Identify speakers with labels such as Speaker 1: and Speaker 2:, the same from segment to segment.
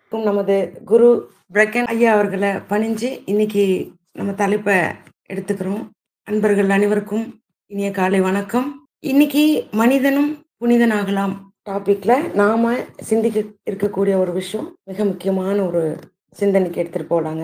Speaker 1: க்கும் நமது குரு பிரக்கன் ஐயா அவர்களை பணிஞ்சு இன்னைக்கு நம்ம தலைப்பை எடுத்துக்கிறோம் அன்பர்கள் அனைவருக்கும் இனிய காலை வணக்கம் இன்னைக்கு மனிதனும் புனிதனாகலாம் டாபிக்ல நாம சிந்திக்க இருக்கக்கூடிய ஒரு விஷயம் மிக முக்கியமான ஒரு சிந்தனைக்கு எடுத்துட்டு போலாங்க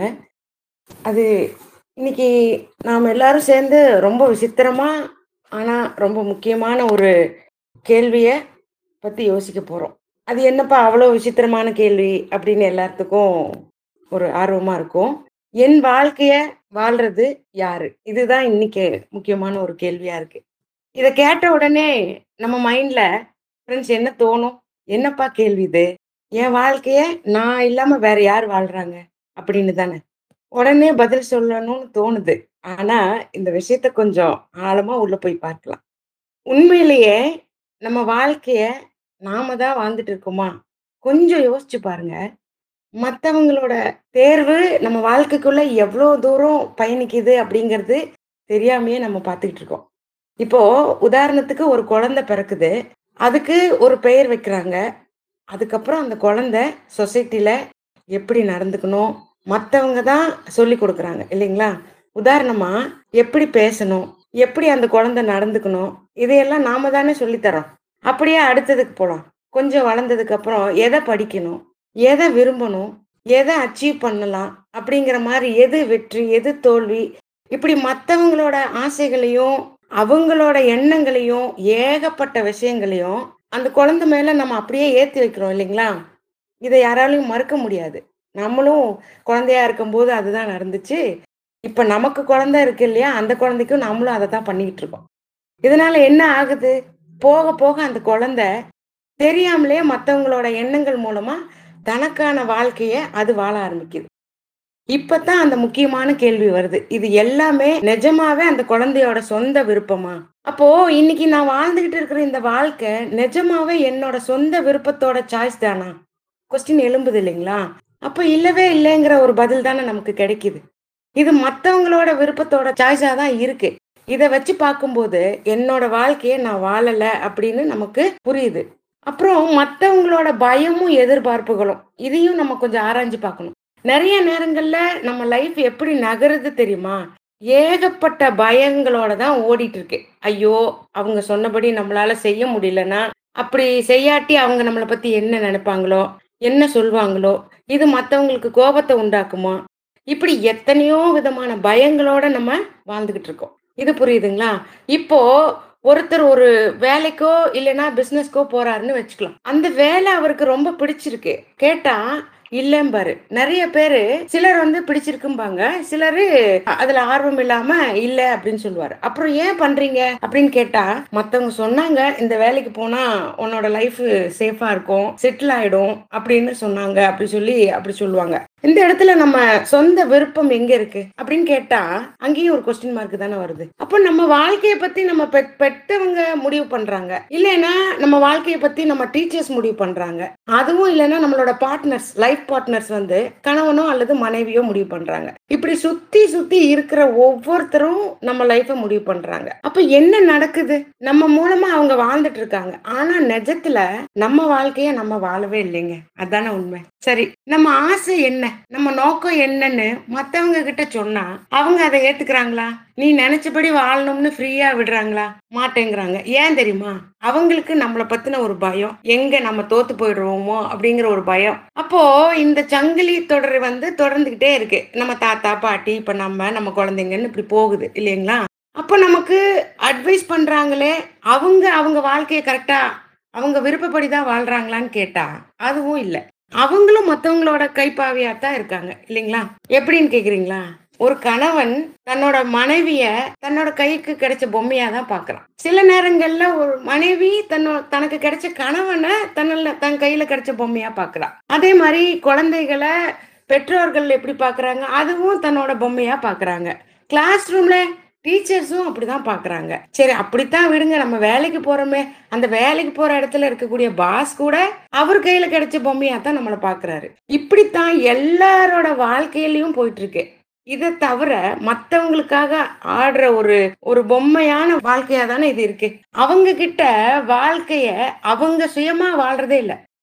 Speaker 1: அது இன்னைக்கு நாம் எல்லாரும் சேர்ந்து ரொம்ப விசித்திரமா ஆனா ரொம்ப முக்கியமான ஒரு கேள்வியை பத்தி யோசிக்க போறோம் அது என்னப்பா அவ்வளோ விசித்திரமான கேள்வி அப்படின்னு எல்லாத்துக்கும் ஒரு ஆர்வமா இருக்கும் என் வாழ்க்கைய வாழ்றது யாரு இதுதான் இன்னைக்கு முக்கியமான ஒரு கேள்வியா இருக்கு இதை கேட்ட உடனே நம்ம மைண்ட்ல ஃப்ரெண்ட்ஸ் என்ன தோணும் என்னப்பா கேள்வி இது என் வாழ்க்கைய நான் இல்லாம வேற யார் வாழ்றாங்க அப்படின்னு தானே உடனே பதில் சொல்லணும்னு தோணுது ஆனா இந்த விஷயத்த கொஞ்சம் ஆழமா உள்ள போய் பார்க்கலாம் உண்மையிலேயே நம்ம வாழ்க்கைய நாம தான் வாழ்ந்துட்டு இருக்கோமா கொஞ்சம் யோசிச்சு பாருங்க மத்தவங்களோட தேர்வு நம்ம வாழ்க்கைக்குள்ள எவ்வளோ தூரம் பயணிக்குது அப்படிங்கிறது தெரியாமையே நம்ம பார்த்துக்கிட்டு இருக்கோம் இப்போ உதாரணத்துக்கு ஒரு குழந்தை பிறக்குது அதுக்கு ஒரு பெயர் வைக்கிறாங்க அதுக்கப்புறம் அந்த குழந்தை சொசைட்டில எப்படி நடந்துக்கணும் மற்றவங்க தான் சொல்லி கொடுக்குறாங்க இல்லைங்களா உதாரணமா எப்படி பேசணும் எப்படி அந்த குழந்தை நடந்துக்கணும் இதையெல்லாம் நாம தானே சொல்லித்தரோம் அப்படியே அடுத்ததுக்கு போகலாம் கொஞ்சம் வளர்ந்ததுக்கு அப்புறம் எதை படிக்கணும் எதை விரும்பணும் எதை அச்சீவ் பண்ணலாம் அப்படிங்கிற மாதிரி எது வெற்றி எது தோல்வி இப்படி மற்றவங்களோட ஆசைகளையும் அவங்களோட எண்ணங்களையும் ஏகப்பட்ட விஷயங்களையும் அந்த குழந்தை மேல நம்ம அப்படியே ஏத்தி வைக்கிறோம் இல்லைங்களா இதை யாராலையும் மறுக்க முடியாது நம்மளும் குழந்தையா இருக்கும்போது அதுதான் நடந்துச்சு இப்ப நமக்கு குழந்தை இருக்கு இல்லையா அந்த குழந்தைக்கும் நம்மளும் அதை தான் பண்ணிக்கிட்டு இருக்கோம் இதனால என்ன ஆகுது போக போக அந்த குழந்தை தெரியாமலே மற்றவங்களோட எண்ணங்கள் மூலமா தனக்கான வாழ்க்கைய அது வாழ ஆரம்பிக்குது இப்பதான் அந்த முக்கியமான கேள்வி வருது இது எல்லாமே நிஜமாவே அந்த குழந்தையோட சொந்த விருப்பமா அப்போ இன்னைக்கு நான் வாழ்ந்துகிட்டு இருக்கிற இந்த வாழ்க்கை நிஜமாவே என்னோட சொந்த விருப்பத்தோட சாய்ஸ் தானா கொஸ்டின் எழும்புது இல்லைங்களா அப்ப இல்லவே இல்லைங்கிற ஒரு பதில் தானே நமக்கு கிடைக்குது இது மற்றவங்களோட விருப்பத்தோட சாய்ஸா தான் இருக்கு இதை வச்சு பார்க்கும்போது என்னோட வாழ்க்கையை நான் வாழல அப்படின்னு நமக்கு புரியுது அப்புறம் மற்றவங்களோட பயமும் எதிர்பார்ப்புகளும் இதையும் நம்ம கொஞ்சம் ஆராய்ஞ்சு பார்க்கணும் நிறைய நேரங்கள்ல நம்ம லைஃப் எப்படி நகருது தெரியுமா ஏகப்பட்ட பயங்களோட தான் ஓடிட்டு இருக்கு ஐயோ அவங்க சொன்னபடி நம்மளால செய்ய முடியலன்னா அப்படி செய்யாட்டி அவங்க நம்மளை பத்தி என்ன நினைப்பாங்களோ என்ன சொல்லுவாங்களோ இது மற்றவங்களுக்கு கோபத்தை உண்டாக்குமா இப்படி எத்தனையோ விதமான பயங்களோட நம்ம வாழ்ந்துகிட்டு இருக்கோம் இது புரியுதுங்களா இப்போ ஒருத்தர் ஒரு வேலைக்கோ இல்லைன்னா பிசினஸ்க்கோ போறாருன்னு வச்சுக்கலாம் அந்த வேலை அவருக்கு ரொம்ப பிடிச்சிருக்கு கேட்டா இல்லம்பாரு நிறைய பேரு சிலர் வந்து பிடிச்சிருக்கும்பாங்க சிலரு அதுல ஆர்வம் இல்லாம இல்ல அப்படின்னு சொல்லுவாரு அப்புறம் ஏன் பண்றீங்க அப்படின்னு கேட்டா மத்தவங்க சொன்னாங்க இந்த வேலைக்கு போனா உன்னோட லைஃப் சேஃபா இருக்கும் செட்டில் ஆயிடும் அப்படின்னு சொன்னாங்க அப்படி சொல்லி அப்படி சொல்லுவாங்க இந்த இடத்துல நம்ம சொந்த விருப்பம் எங்க இருக்கு அப்படின்னு கேட்டா அங்கேயும் ஒரு கொஸ்டின் மார்க் தானே வருது அப்போ நம்ம வாழ்க்கையை பத்தி நம்ம பெ- பெற்றவங்க முடிவு பண்றாங்க இல்லைன்னா நம்ம வாழ்க்கையை பத்தி நம்ம டீச்சர்ஸ் முடிவு பண்றாங்க அதுவும் இல்லைன்னா நம்மளோட பார்ட்னர்ஸ் லைஃப் பார்ட்னர்ஸ் வந்து கணவனோ அல்லது மனைவியோ முடிவு பண்றாங்க இப்படி சுத்தி சுத்தி இருக்கிற ஒவ்வொருத்தரும் நம்ம லைஃபை முடிவு பண்றாங்க அப்ப என்ன நடக்குது நம்ம மூலமா அவங்க வாழ்ந்துட்டு இருக்காங்க ஆனா நிஜத்துல நம்ம வாழ்க்கைய நம்ம வாழவே இல்லைங்க அதானே உண்மை சரி நம்ம ஆசை என்ன நம்ம நோக்கம் என்னன்னு மத்தவங்க கிட்ட சொன்னா அவங்க அதை ஏத்துக்கிறாங்களா நீ நினைச்சபடி வாழணும்னு ஃப்ரீயா விடுறாங்களா மாட்டேங்கிறாங்க ஏன் தெரியுமா அவங்களுக்கு நம்மளை பத்தின ஒரு பயம் எங்க நம்ம தோத்து போயிடுவோமோ அப்படிங்கிற ஒரு பயம் அப்போ இந்த சங்கிலி தொடர் வந்து தொடர்ந்துகிட்டே இருக்கு நம்ம தாத்தா பாட்டி இப்ப நம்ம நம்ம குழந்தைங்கன்னு இப்படி போகுது இல்லைங்களா அப்போ நமக்கு அட்வைஸ் பண்றாங்களே அவங்க அவங்க வாழ்க்கையை கரெக்டா அவங்க விருப்பப்படி தான் வாழ்றாங்களான்னு கேட்டா அதுவும் இல்லை அவங்களும் மத்தவங்களோட கைப்பாவியா தான் இருக்காங்க இல்லைங்களா எப்படின்னு கேக்குறீங்களா ஒரு கணவன் தன்னோட மனைவிய தன்னோட கைக்கு கிடைச்ச பொம்மையா தான் பாக்குறான் சில நேரங்கள்ல ஒரு மனைவி தன்னோட தனக்கு கிடைச்ச கணவனை தன்னில் தன் கையில கிடைச்ச பொம்மையா பாக்குறா அதே மாதிரி குழந்தைகளை பெற்றோர்கள் எப்படி பாக்குறாங்க அதுவும் தன்னோட பொம்மையா பாக்குறாங்க கிளாஸ் ரூம்ல டீச்சர்ஸும் அப்படிதான் பாக்குறாங்க சரி அப்படித்தான் விடுங்க நம்ம வேலைக்கு போறோமே அந்த வேலைக்கு போற இடத்துல இருக்கக்கூடிய பாஸ் கூட அவர் கையில கிடைச்ச பொம்மையா தான் நம்மளை பாக்குறாரு இப்படித்தான் எல்லாரோட வாழ்க்கையிலயும் போயிட்டு இருக்கு இதை தவிர மத்தவங்களுக்காக ஆடுற ஒரு ஒரு பொம்மையான வாழ்க்கையா தானே இது இருக்கு அவங்க கிட்ட வாழ்க்கைய அவங்க சுயமா வாழ்றதே இல்ல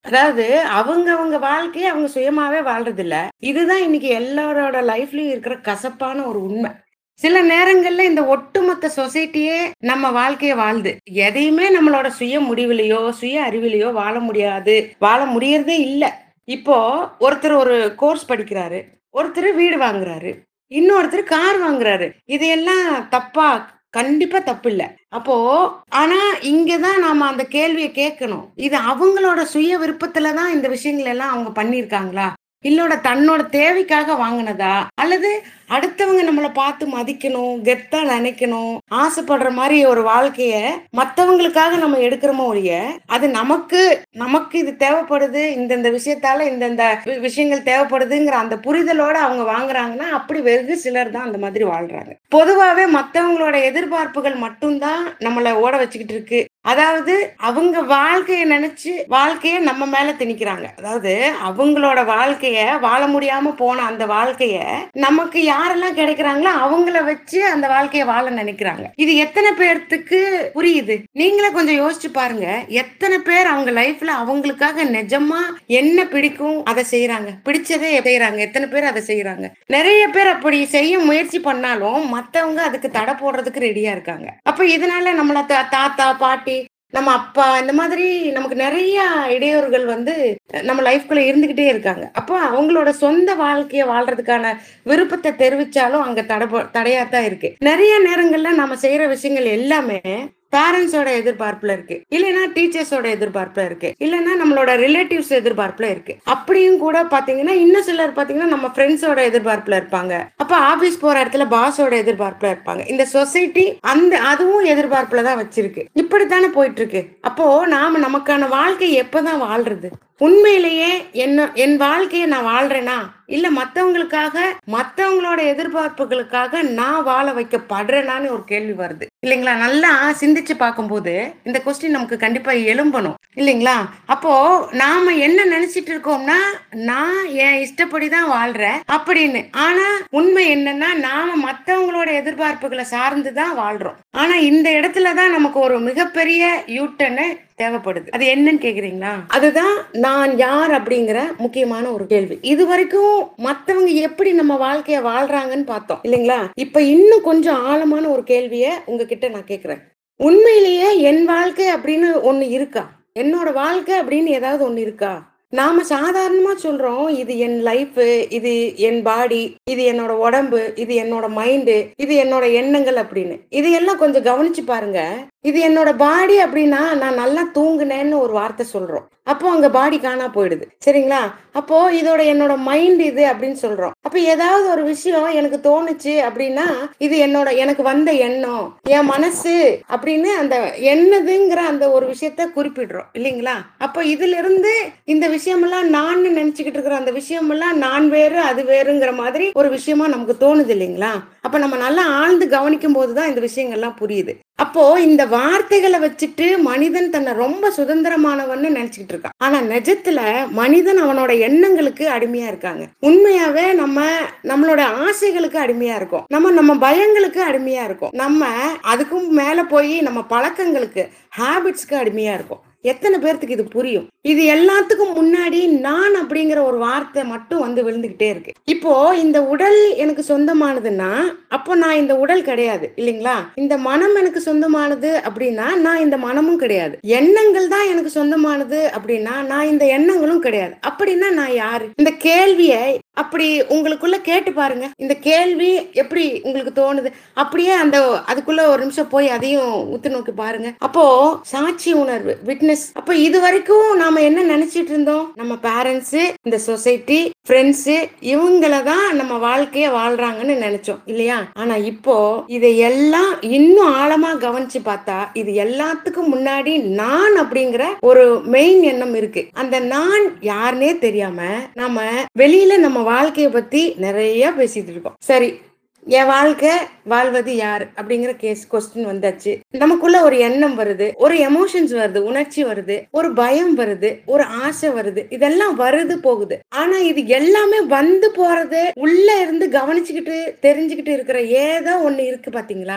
Speaker 1: அதாவது அவங்க அவங்க வாழ்க்கைய அவங்க சுயமாவே வாழ்றது இல்ல. இதுதான் இன்னைக்கு எல்லாரோட லைஃப்லயும் இருக்கிற கசப்பான ஒரு உண்மை. சில நேரங்கள்ல இந்த ஒட்டுமொத்த சொசைட்டியே நம்ம வாழ்க்கைய வாழுது. எதையுமே நம்மளோட சுய முடிவுலயோ, சுய அறிவிலயோ வாழ முடியாது. வாழ முடியறதே இல்ல. இப்போ ஒருத்தர் ஒரு கோர்ஸ் படிக்கிறாரு. ஒருத்தர் வீடு வாங்குறாரு. இன்னொருத்தர் கார் வாங்குறாரு. இதையெல்லாம் தப்பா? கண்டிப்பா தப்பில்ல. அப்போ ஆனா இங்க தான் நாம அந்த கேள்விய கேட்கணும். இது அவங்களோட சுய விருப்பத்துல தான் இந்த விஷயங்கள் எல்லாம் அவங்க பண்ணியிருக்காங்களா? இல்லோட தன்னோட தேவைக்காக வாங்குனதா? அல்லது அடுத்தவங்க நம்மள பார்த்து மதிக்கணும், கெத்தா நெனைக்கணும், ஆசைப்படுற மாரி ஒரு வாழ்க்கைய மத்தவங்களுக்காக நம்ம எடுக்கிறோமோ ஒழிய, அது நமக்கு நமக்கு இது தேவைப்படுது. இந்தந்த விஷயத்தால இந்தந்த வி விஷயங்கள் தேவைப்படுதுங்கிற அந்த புரிதலோட அவங்க வாங்குறாங்கன்னா, அப்படி வெகு சிலர் தான் அந்த மாதிரி வாழ்றாங்க. பொதுவாவே மத்தவங்களோட எதிர்பார்ப்புகள் மட்டும் தான் நம்மள ஓட வச்சுக்கிட்டு இருக்கு. அதாவது அவங்க வாழ்க்கைய நெனச்சு வாழ்க்கைய நம்ம மேல திணிக்கிறாங்க. அதாவது அவங்களோட வாழ்க்கைய வாழ முடியாம போன அந்த வாழ்க்கைய நமக்கு யாரெல்லாம் கிடைக்கிறாங்களோ அவங்கள வச்சு அந்த வாழ்க்கைய வாழ நெனைக்கிறாங்க. இது எத்தன பேர்த்துக்கு புரியுது? நீங்களே கொஞ்சம் யோசிச்சு பாருங்க. எத்தன பேர் அவங்க லைஃப்ல அவங்களுக்காக நெஜமா என்ன பிடிக்கும் அத செய்றாங்க. பிடிச்சதே செய்றாங்க. எத்தன பேர் அத செய்றாங்க. நெறைய பேர் அப்படி செய்ய முயற்சி பண்ணாலும் மத்தவங்க அதுக்கு தடை போடுறதுக்கு ரெடியா இருக்காங்க. அப்ப இதனால நம்மள தா தாத்தா, பாட்டி, நம்ம அப்பா இந்த மாதிரி நமக்கு நெறைய இடையூறுகள் வந்து நம்ம லைஃப்குள்ள இருந்துகிட்டே இருக்காங்க. அப்போ அவங்களோட சொந்த வாழ்க்கைய வாழ்றதுக்கான விருப்பத்த தெரிவிச்சாலும் அங்க தட ப தடையா தான் இருக்கு. நெறைய நேரங்கள்ல நாம செய்ற விஷயங்கள் எல்லாமே பேரண்ட்ஸோட எதிர்பார்ப்புல இருக்கு. இல்லைன்னா டீச்சர்ஸோட எதிர்பார்ப்புல இருக்கு. இல்லன்னா நம்மளோட ரிலேட்டிவ்ஸ் எதிர்பார்ப்புல இருக்கு. அப்படியும் கூட பார்த்தீங்கன்னா, இன்னும் சிலர் பார்த்தீங்கன்னா, நம்ம ஃப்ரெண்ட்ஸோட எதிர்பார்ப்புல இருப்பாங்க. அப்ப ஆபீஸ் போற இடத்துல பாஸோட எதிர்பார்ப்புல இருப்பாங்க. இந்த சொசைட்டி அந்த அதுவும் எதிர்பார்ப்புல தான் வச்சிருக்கு. இப்படித்தானே போயிட்டு இருக்கு. அப்போ நாம நமக்கான வாழ்க்கை எப்பதான் வாழ்றது? உண்மையிலேயே என்ன என் வாழ்க்கைய நான் வாழ்றேனா? இல்ல மத்தவங்களுக்காக மத்தவங்களோட எதிர்பார்ப்புகளுக்காக நான் வாழ வைக்கப்படுறேனான்னு ஒரு கேள்வி வருது. இல்லைங்களா? நல்லா சிந்திச்சு பார்க்கும்போது இந்த கொஸ்டின் நமக்கு கண்டிப்பா எழும்பணும். இல்லைங்களா? அப்போ நாம என்ன நெனச்சிட்டு இருக்கோம்னா, நான் என் இஷ்டப்படி தான் வாழ்றேன் அப்படின்னு. ஆனா உண்மை என்னன்னா, நாம மத்தவங்களோட எதிர்பார்ப்புகள சார்ந்து தான் வாழ்றோம். ஆனா இந்த இடத்துல தான் நமக்கு ஒரு மிகப்பெரிய யூ டர்ன் தேவைப்படுது. அது என்னன்னு கேக்குறீங்களா? அதுதான் நான் யார் அப்படிங்கிற முக்கியமான ஒரு கேள்வி. இதுவரைக்கும் மத்தவங்க எப்படி நம்ம வாழ்க்கைய வாழ்றாங்கன்னு பார்த்தோம். இல்லைங்களா? இப்ப இன்னும் கொஞ்சம் ஆழமான ஒரு கேள்விய உங்ககிட்ட நான் கேட்கிறேன். உண்மையிலேயே என் வாழ்க்கை அப்படின்னு ஒண்ணு இருக்கா? என்னோட வாழ்க்கை அப்படின்னு ஏதாவது ஒண்ணு இருக்கா? நாம சாதாரணமா சொல்றோம். இது என் லைஃபு, இது என் பாடி, இது என்னோட உடம்பு, இது என்னோட மைண்டு, இது என்னோட எண்ணங்கள் அப்படின்னு. இதையெல்லாம் கொஞ்சம் கவனிச்சு பாருங்க. இது என்னோட பாடி அப்படின்னா, நான் நல்லா தூங்குனேன்னு ஒரு வார்த்தை சொல்றோம். அப்போ அங்க பாடி காணா போயிடுது. சரிங்களா? அப்போ இதோட என்னோட மைண்ட் இது அப்படின்னு சொல்றோம். அப்ப ஏதாவது ஒரு விஷயம் எனக்கு தோணுச்சு அப்படின்னா, இது என்னோட எனக்கு வந்த எண்ணம், என் மனசு அப்படின்னு அந்த என்னதுங்கிற அந்த ஒரு விஷயத்த குறிப்பிடுறோம். இல்லைங்களா? அப்ப இதிலிருந்து இந்த விஷயமெல்லாம் நான்னு நெனச்சுக்கிட்டு இருக்கிற அந்த விஷயமெல்லாம் நான் வேறு, அது வேறுங்கிற மாதிரி ஒரு விஷயமா நமக்கு தோணுது இல்லைங்களா? அப்ப நம்ம நல்லா ஆழ்ந்து கவனிக்கும்போது தான் இந்த விஷயங்கள்லாம் புரியுது. அப்போ இந்த வார்த்தைகள வச்சுட்டு மனிதன் தன்னை ரொம்ப சுதந்திரமானவன்னு நெனச்சுக்கிட்டு இருக்கான். ஆனா நெஜத்துல மனிதன் அவனோட எண்ணங்களுக்கு அடிமையா இருக்காங்க. உண்மையாவே நம்ம நம்மளோட ஆசைகளுக்கு அடிமையா இருக்கோம். நம்ம நம்ம பயங்களுக்கு அடிமையா இருக்கோம். நம்ம அதுக்கும் மேல போய் நம்ம பழக்கங்களுக்கு, ஹேபிட்ஸ்க்கு அடிமையா இருக்கோம். எத்தன பேர்த்துக்கு இது புரியும்? இது எல்லாத்துக்கும் முன்னாடி நான் அப்படிங்கிற ஒரு வார்த்தை மட்டும் வந்து விழுந்துகிட்டே இருக்கு. இப்போ இந்த உடல் எனக்கு சொந்தமானதுன்னா, அப்போ நான் இந்த உடல் கிடையாது. இல்லைங்களா? இந்த மனம் எனக்கு சொந்தமானது அப்படின்னா, நான் இந்த மனமும் கிடையாது. எண்ணங்கள் தான் எனக்கு சொந்தமானது அப்படின்னா, நான் இந்த எண்ணங்களும் கிடையாது. அப்படின்னா நான் யாரு? இந்த கேள்விய அப்படி உங்களுக்குள்ள கேட்டு பாருங்க. இந்த கேள்வி எப்படி உங்களுக்கு தோணுது? அப்படியே அந்த அதுக்குள்ள ஒரு நிமிஷம் போய் அதையும் உத்து நோக்கி பாருங்க. அப்போ சாட்சி உணர்வு, விட்னஸ். அப்ப இதுவரைக்கும் நாம என்ன நெனச்சிட்டு இருந்தோம்? நம்ம பேரண்ட்ஸ், இந்த சொசைட்டி, ஃப்ரெண்ட்ஸ் இவங்கள தான் நம்ம வாழ்க்கைய வாழ்றாங்கன்னு நெனச்சோம். இல்லையா? ஆனா இப்போ இதையெல்லாம் இன்னும் ஆழமா கவனிச்சு பார்த்தா, இது எல்லாத்துக்கும் முன்னாடி நான் அப்படிங்கிற ஒரு மெயின் எண்ணம் இருக்கு. அந்த நான் யாருன்னே தெரியாம நாம வெளியில நம்ம வாழ்க்கைய பத்தி நெறைய பேசிட்டு இருக்கோம். சரி. என் வாழ்க்கை வாழ்வது யார்? அப்படிங்கிற கேஸ் கொஸ்டின் வந்தாச்சு. நமக்குள்ள ஒரு எண்ணம் வருது. ஒரு எமோஷன்ஸ் வருது. உணர்ச்சி வருது. ஒரு பயம் வருது. ஒரு ஆசை வருது. இதெல்லாம் வருது, போகுது. ஆனா இது எல்லாமே வந்து போறது உள்ள இருந்து கவனிச்சுக்கிட்டு, தெரிஞ்சுக்கிட்டு இருக்கிற ஏதோ ஒண்ணு இருக்கு பார்த்தீங்களா?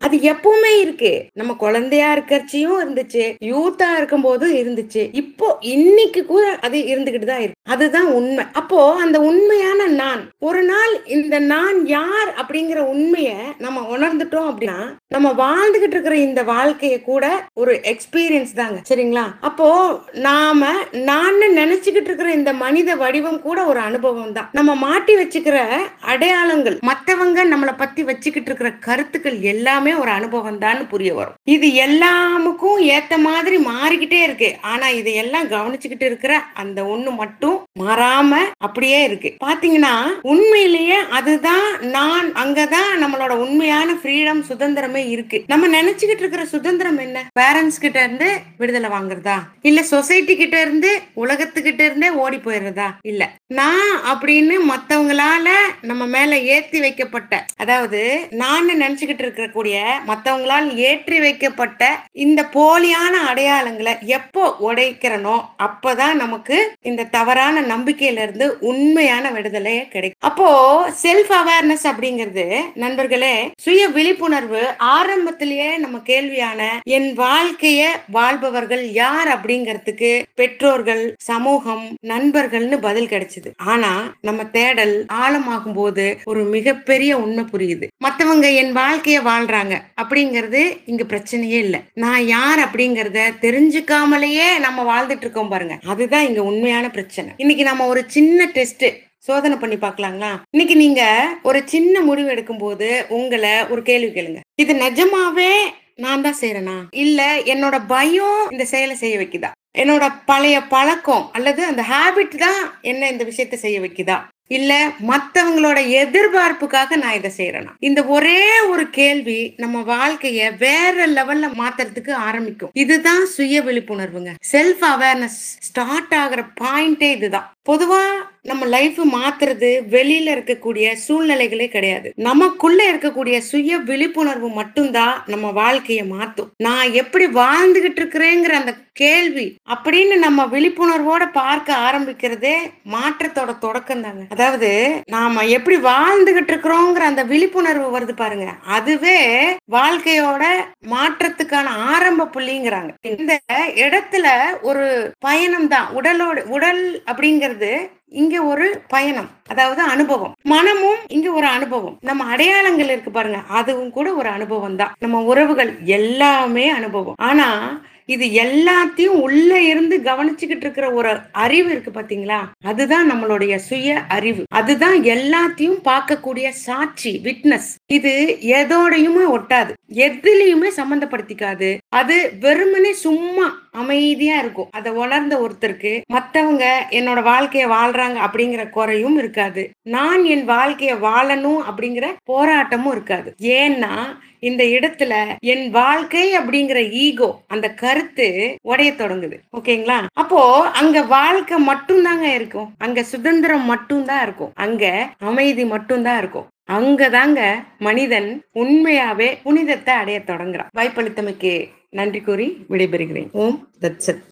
Speaker 1: அது எப்பவுமே இருக்கு நம்ம குழந்தையா இருக்கறச்சியும் இருந்துச்சு யூத்தா இருக்கும் போதும் இருந்துச்சு இப்போ இன்னைக்கு கூட அது இருந்துகிட்டு தான் இருக்கு அதுதான் உண்மை அப்போ அந்த உண்மையான நான் ஒரு நாள் இந்த நான் யார் அப்படிங்கிற உண்மைய நம்ம உணர்ந்துட்டோம் அப்படின்னா நம்ம வாழ்ந்துகிட்டு இருக்கிற இந்த வாழ்க்கைய கூட ஒரு எக்ஸ்பீரியன்ஸ் தாங்க சரிங்களா அப்போ நாம நான் நினைச்சுக்கிட்டு இருக்கிற இந்த மனித வடிவம் கூட ஒரு அனுபவம் தான் நம்ம மாட்டி வச்சுக்கிற அடையாளங்கள் மத்தவங்க நம்மளை பத்தி வச்சுக்கிட்டு இருக்கிற கருத்துக்கள் எல்லாமே ஒரு அனுபவம் தான் புரிய வரும் இது எல்லாமுக்கும் ஏத்த மாதிரி மாறிக்கிட்டே இருக்கு ஆனா இதையெல்லாம் கவனிச்சுக்கிட்டு இருக்கிற அந்த ஒண்ணு மட்டும் மாறாம அப்படியே இருக்கு பாத்தீங்கன்னா உண்மையிலேயே அதுதான் நான் அங்கதான் நம்மளோட உண்மையான ஃப்ரீடம் சுதந்திரமே இருக்கு நம்ம நினைச்சுக்கிட்டு இருக்கிற சுதந்திரம் என்ன பேரண்ட்ஸ் கிட்ட இருந்து விடுதலை வாங்குறதா இல்ல சொசைட்டி கிட்ட இருந்து உலகத்துக்கிட்ட இருந்தே ஓடி போயிடுறதா இல்ல நான் அப்படின்னு மத்தவங்களால நம்ம மேல ஏத்தி வைக்கப்பட்ட அதாவது நான் நினைச்சுக்கிட்டு இருக்கக்கூடிய மத்தவங்களால் ஏற்றி வைக்கப்பட்ட இந்த போலியான அடையாளங்களை எப்போ உடைக்கிறனோ அப்பதான் நமக்கு இந்த தவறான நம்பிக்கையில இருந்து உண்மையான விடுதலை கிடைக்கும் அப்போ செல்ஃப் அவேர்னஸ் அப்படிங்கிறது நண்பர்களே சுய விழிப்புணர்வு ஆரம்பத்திலேயே நம்ம கேள்வியான என் வாழ்க்கைய வாழ்பவர்கள் யார் அப்படிங்கிறதுக்கு பெற்றோர்கள் சமூகம் நண்பர்கள்னு பதில் கிடைச்சது ஆனா நம்ம தேடல் ஆழமாகும் போது ஒரு மிகப்பெரிய உண்மை புரியுது மத்தவங்க என் வாழ்க்கைய வாழ்றாங்க அப்படிங்கறது இங்க பிரச்சனையே இல்ல நான் யார் அப்படிங்கறத தெரிஞ்சுக்காமலேயே நம்ம வாழ்ந்துட்டு இருக்கோம் பாருங்க அதுதான் இங்க உண்மையான பிரச்சனை இன்னைக்கு நம்ம ஒரு சின்ன டெஸ்ட் சோதனை பண்ணி பார்க்கலாங்களா இன்னைக்கு நீங்க ஒரு சின்ன முடிவு எடுக்கும் போது உங்களை ஒரு கேள்வி கேளுங்க இது நிஜமாவே நான் தான் செய்யறேனா இல்ல என்னோட பயம் இந்த செயலை செய்ய வைக்குதா என்னோட பழைய பழக்கம் அல்லது அந்த ஹாபிட் தான் என்ன இந்த விஷயத்த செய்ய வைக்குதா இல்ல மத்தவங்களோட எதிர்பார்ப்புக்காக நான் இதை செய்யறேனா இந்த ஒரே ஒரு கேள்வி நம்ம வாழ்க்கைய வேற லெவல்ல மாத்துறதுக்கு ஆரம்பிக்கும் இதுதான் சுய விழிப்புணர்வுங்க செல்ஃப் அவேர்னஸ் ஸ்டார்ட் ஆகுற பாயிண்டே இதுதான் பொதுவா நம்ம லைஃப் மாத்துறது வெளியில இருக்கக்கூடிய சூழ்நிலைகளே கிடையாது நமக்குள்ள இருக்கக்கூடிய சுய விழிப்புணர்வு மட்டும்தான் நம்ம வாழ்க்கைய மாத்தும் நான் எப்படி வாழ்ந்துகிட்டு இருக்கிறேங்கிற அந்த கேள்வி அப்படின்னு நம்ம விழிப்புணர்வோட பார்க்க ஆரம்பிக்கிறதே மாற்றத்தோட தொடக்கம் தாங்க அதாவது நாம எப்படி வாழ்ந்துகிட்டு இருக்கிறோங்கிற அந்த விழிப்புணர்வு வருது பாருங்க அதுவே வாழ்க்கையோட மாற்றத்துக்கான ஆரம்ப புள்ளிங்கிறாங்க இந்த இடத்துல ஒரு பயணம் தான் உடலோட உடல் அப்படிங்கிறது இங்க ஒரு பயணம் அதாவது அனுபவம் மனமும் இங்க ஒரு அனுபவம் நம்ம அடையாளங்கள் இருக்கு பாருங்க அதுவும் கூட ஒரு அனுபவம் தான் நம்ம உறவுகள் எல்லாமே அனுபவம் ஆனா இது எல்லாத்தையும் உள்ள இருந்து கவனிச்சுக்கிட்டு இருக்கிற ஒரு அறிவு இருக்கு பாத்தீங்களா அதுதான் நம்மளுடைய சுய அறிவு அதுதான் எல்லாத்தையும் பார்க்கக்கூடிய சாட்சி விட்னஸ் இது எதோடையுமே ஒட்டாது எதுலயுமே சம்பந்தப்படுத்திக்காது அது வெறுமனே சும்மா அமைதியா இருக்கும் அதை உணர்ந்த ஒருத்தருக்கு மத்தவங்க என்னோட வாழ்க்கைய வாழ்றாங்க அப்படிங்கிற குறையும் இருக்காது நான் என் வாழ்க்கைய வாழணும் அப்படிங்கிற போராட்டமும் இருக்காது ஏன்னா இந்த இடத்துல என் வாழ்க்கை அப்படிங்கிற ஈகோ அந்த கருத்து உடைய தொடங்குது ஓகேங்களா அப்போ அங்க வாழ்க்கை மட்டும்தாங்க இருக்கும் அங்க சுதந்திரம் மட்டும்தான் இருக்கும் அங்க அமைதி மட்டும்தான் இருக்கும் அங்கதாங்க மனிதன் உண்மையாவே புனிதத்தை அடைய தொடங்குறான் வாய்ப்பளித்தமைக்கு நன்றி கூறி விடைபெறுகிறேன் ஓம் தத்சத்